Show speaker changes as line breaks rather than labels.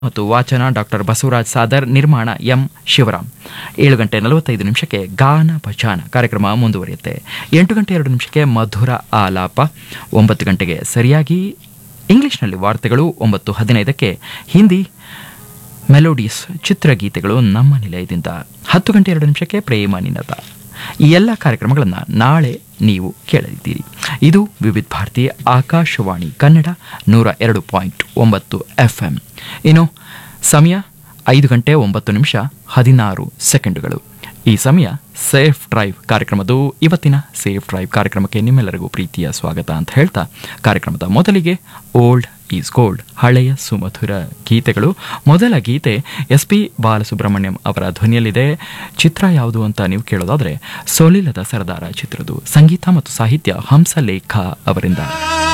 ಮತ್ತು ವಾಚನ ಡಾಕ್ಟರ್ ಬಸವರಾಜ್ ಸಾದರ್ ನಿರ್ಮಾಣ ಎಂ ಶಿವರಾಮ್ ಏಳು ಗಂಟೆ ನಲವತ್ತೈದು ನಿಮಿಷಕ್ಕೆ ಗಾನ ಭಜಾನ ಕಾರ್ಯಕ್ರಮ ಮುಂದುವರಿಯುತ್ತೆ ಎಂಟು ಗಂಟೆ ಎರಡು ನಿಮಿಷಕ್ಕೆ ಮಧುರ ಆಲಾಪ ಒಂಬತ್ತು ಗಂಟೆಗೆ ಸರಿಯಾಗಿ ಇಂಗ್ಲಿಷ್ನಲ್ಲಿ ವಾರ್ತೆಗಳು ಒಂಬತ್ತು ಹದಿನೈದಕ್ಕೆ ಹಿಂದಿ ಮೆಲೋಡಿಯಸ್ ಚಿತ್ರಗೀತೆಗಳು ನಮ್ಮ ನಿಲಯದಿಂದ ಹತ್ತು ಗಂಟೆ ಎರಡು ನಿಮಿಷಕ್ಕೆ ಪ್ರೇಮ ನಿನದ ಈ ಎಲ್ಲ ಕಾರ್ಯಕ್ರಮಗಳನ್ನು ನಾಳೆ ನೀವು ಕೇಳಲಿದ್ದೀರಿ ಇದು ವಿವಿಧ ಭಾರತಿ ಆಕಾಶವಾಣಿ ಕನ್ನಡ ನೂರ ಎರಡು ಪಾಯಿಂಟ್ ಒಂಬತ್ತು ಎಫ್ ಎಂ ಇನ್ನು ಸಮಯ ಐದು ಗಂಟೆ ಒಂಬತ್ತು ನಿಮಿಷ ಹದಿನಾರು ಸೆಕೆಂಡುಗಳು ಈ ಸಮಯ ಸೇಫ್ ಡ್ರೈವ್ ಕಾರ್ಯಕ್ರಮದ್ದು ಇವತ್ತಿನ ಸೇಫ್ ಡ್ರೈವ್ ಕಾರ್ಯಕ್ರಮಕ್ಕೆ ನಿಮ್ಮೆಲ್ಲರಿಗೂ ಪ್ರೀತಿಯ ಸ್ವಾಗತ ಅಂತ ಹೇಳ್ತಾ ಕಾರ್ಯಕ್ರಮದ ಮೊದಲಿಗೆ ಓಲ್ಡ್ ಈಸ್ ಗೋಲ್ಡ್ ಹಳೆಯ ಸುಮಧುರ ಗೀತೆಗಳು ಮೊದಲ ಗೀತೆ ಎಸ್ ಪಿ ಬಾಲಸುಬ್ರಹ್ಮಣ್ಯಂ ಅವರ ಧ್ವನಿಯಲ್ಲಿದೆ ಚಿತ್ರ ಯಾವುದು ಅಂತ ನೀವು ಕೇಳೋದಾದ್ರೆ ಸೋಲಿಲ್ಲದ ಸರದಾರ ಚಿತ್ರದ್ದು ಸಂಗೀತ ಮತ್ತು ಸಾಹಿತ್ಯ ಹಂಸಲೇಖ ಅವರಿಂದ